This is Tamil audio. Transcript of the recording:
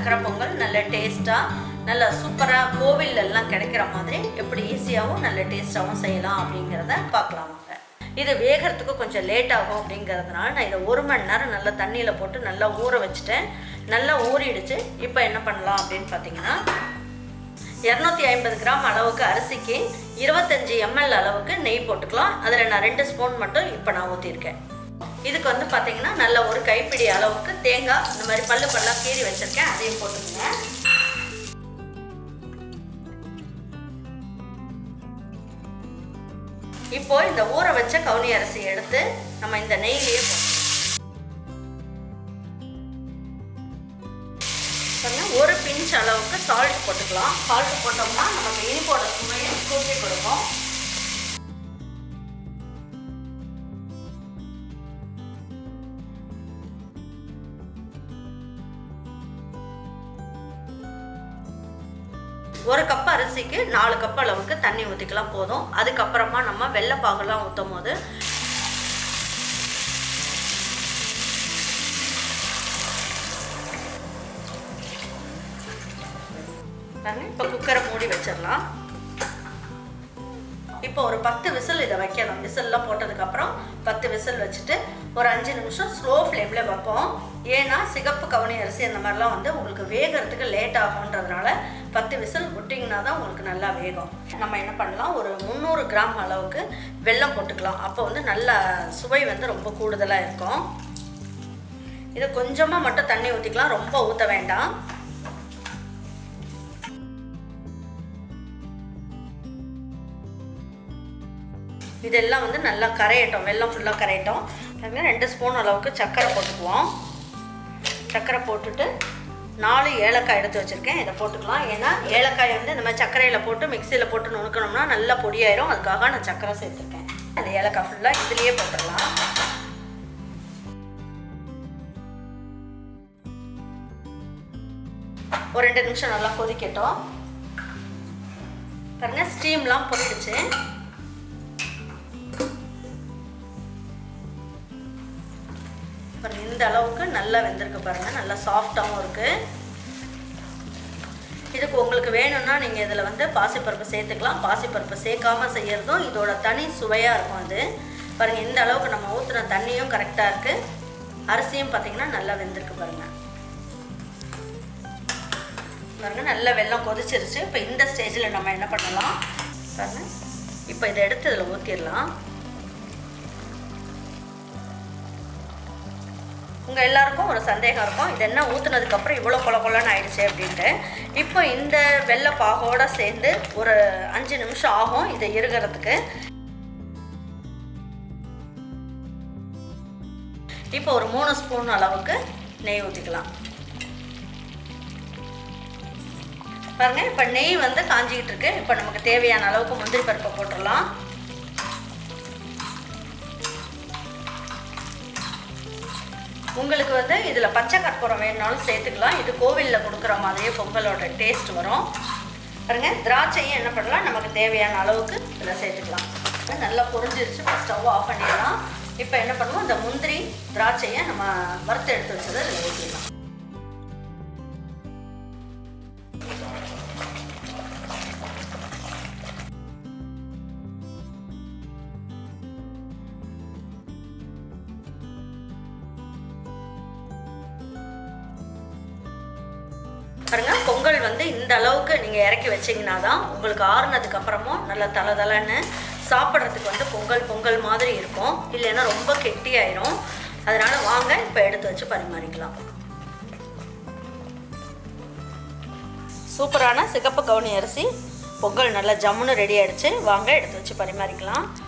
சக்கரை பொங்கல் நல்ல டேஸ்ட்டாக நல்ல சூப்பராக கோவில்ல எல்லாம் கிடைக்கிற மாதிரி எப்படி ஈஸியாகவும் நல்ல டேஸ்ட்டாகவும் செய்யலாம் அப்படிங்கிறத பார்க்கலாம் வாங்க இது வேகிறதுக்கு கொஞ்சம் லேட் ஆகும் அப்படிங்கிறதுனால நான் இதை ஒரு மணி நேரம் நல்லா தண்ணியில் போட்டு நல்லா ஊற வச்சுட்டேன் நல்லா ஊறிடுச்சு இப்போ என்ன பண்ணலாம் அப்படின்னு பார்த்தீங்கன்னா இரநூத்தி ஐம்பது கிராம் அளவுக்கு அரிசிக்கு இருபத்தஞ்சி எம்எல் அளவுக்கு நெய் போட்டுக்கலாம் அதில் நான் ரெண்டு ஸ்பூன் மட்டும் இப்போ நான் ஊற்றிருக்கேன் இதுக்கு வந்து பார்த்தீங்கன்னா நல்ல ஒரு கைப்பிடி அளவுக்கு தேங்காய் இந்த மாதிரி பல்லு பல்லாக கீறி வச்சுருக்கேன் அதையும் போட்டுக்கோங்க இப்போ இந்த ஊற வச்ச கவுனி அரிசி எடுத்து நம்ம இந்த நெய்லேயே போட்டுக்கலாம் ஒரு பிஞ்ச் அளவுக்கு சால்ட் போட்டுக்கலாம் சால்ட் போட்டோம்னா நமக்கு இனிப்போட சுவையை கூட்டி கொடுக்கும் ஒரு கப் அரிசிக்கு நாலு கப் அளவுக்கு தண்ணி ஊற்றிக்கலாம் போதும் அதுக்கப்புறமா நம்ம வெள்ளைப்பாகுலாம் ஊற்றும் போது இப்போ குக்கரை மூடி வச்சிடலாம் இப்போ ஒரு பத்து விசில் இதை வைக்கணும் விசில்லாம் போட்டதுக்கப்புறம் பத்து விசில் வச்சுட்டு ஒரு அஞ்சு நிமிஷம் ஸ்லோ ஃப்ளேமில் வைப்போம் ஏன்னா சிகப்பு கவுனி அரிசி அந்த மாதிரிலாம் வந்து உங்களுக்கு வேகிறதுக்கு லேட் ஆகுன்றதுனால பத்து விசில் விட்டிங்கன்னா தான் உங்களுக்கு நல்லா வேகும் நம்ம என்ன பண்ணலாம் ஒரு முந்நூறு கிராம் அளவுக்கு வெல்லம் போட்டுக்கலாம் அப்போ வந்து நல்ல சுவை வந்து ரொம்ப கூடுதலாக இருக்கும் இது கொஞ்சமாக மட்டும் தண்ணி ஊற்றிக்கலாம் ரொம்ப ஊற்ற வேண்டாம் இதெல்லாம் வந்து நல்லா கரையட்டும் வெள்ளம் ஃபுல்லாக கரையட்டும் பாருங்க ரெண்டு ஸ்பூன் அளவுக்கு சர்க்கரை போட்டுக்குவோம் சர்க்கரை போட்டுட்டு நாலு ஏலக்காய் எடுத்து வச்சுருக்கேன் இதை போட்டுக்கலாம் ஏன்னா ஏலக்காய் வந்து இந்த மாதிரி சர்க்கரையில் போட்டு மிக்சியில் போட்டு நுணுக்கணும்னா நல்லா பொடியாயிரும் அதுக்காக நான் சர்க்கரை சேர்த்துருக்கேன் அந்த ஏலக்காய் ஃபுல்லாக இதுலேயே போட்டுடலாம் ஒரு ரெண்டு நிமிஷம் நல்லா கொதிக்கட்டும் பாருங்க ஸ்டீம்லாம் போயிடுச்சு பாருங்க இந்த அளவுக்கு நல்லா வெந்திருக்கு பாருங்க நல்லா சாஃப்டாகவும் இருக்கு இதுக்கு உங்களுக்கு வேணும்னா நீங்கள் இதில் வந்து பாசிப்பருப்பு சேர்த்துக்கலாம் பாசிப்பருப்பு சேர்க்காம செய்யறதும் இதோட தனி சுவையாக இருக்கும் அது பாருங்க இந்த அளவுக்கு நம்ம ஊற்றுன தண்ணியும் கரெக்டாக இருக்கு அரிசியும் பார்த்தீங்கன்னா நல்லா வெந்திருக்கு பாருங்க பாருங்க நல்ல வெள்ளம் கொதிச்சிருச்சு இப்போ இந்த ஸ்டேஜில் நம்ம என்ன பண்ணலாம் பாருங்க இப்போ இதை எடுத்து இதில் ஊற்றிடலாம் உங்கள் எல்லாருக்கும் ஒரு சந்தேகம் இருக்கும் இது என்ன ஊற்றுனதுக்கப்புறம் இவ்வளோ கொல கொலன்னு ஆயிடுச்சு அப்படின்ட்டு இப்போ இந்த வெள்ளை பாகோட சேர்ந்து ஒரு அஞ்சு நிமிஷம் ஆகும் இதை இருகிறதுக்கு இப்போ ஒரு மூணு ஸ்பூன் அளவுக்கு நெய் ஊற்றிக்கலாம் பாருங்க இப்போ நெய் வந்து காஞ்சிக்கிட்டு இருக்கு இப்போ நமக்கு தேவையான அளவுக்கு முந்திரி பருப்பை போட்டுடலாம் உங்களுக்கு வந்து இதில் பச்சை கற்பூரம் வேணுனாலும் சேர்த்துக்கலாம் இது கோவிலில் கொடுக்குற மாதிரியே பொங்கலோட டேஸ்ட் வரும் பாருங்க திராட்சையும் என்ன பண்ணலாம் நமக்கு தேவையான அளவுக்கு இதில் சேர்த்துக்கலாம் நல்லா பொரிஞ்சிருச்சு இப்போ ஸ்டவ் ஆஃப் பண்ணிடலாம் இப்போ என்ன பண்ணுவோம் இந்த முந்திரி திராட்சையை நம்ம வறுத்து எடுத்து வச்சதை இதில் ஊற்றிடலாம் பாருங்க பொங்கல் வந்து இந்த அளவுக்கு நீங்கள் இறக்கி வச்சிங்கன்னா தான் உங்களுக்கு ஆறுனதுக்கு அப்புறமும் நல்லா தலை தலைன்னு சாப்பிட்றதுக்கு வந்து பொங்கல் பொங்கல் மாதிரி இருக்கும் இல்லைன்னா ரொம்ப கெட்டியாயிரும் அதனால வாங்க இப்போ எடுத்து வச்சு பரிமாறிக்கலாம் சூப்பரான சிகப்பு கவுனி அரிசி பொங்கல் நல்லா ஜம்முன்னு ரெடி ஆயிடுச்சு வாங்க எடுத்து வச்சு பரிமாறிக்கலாம்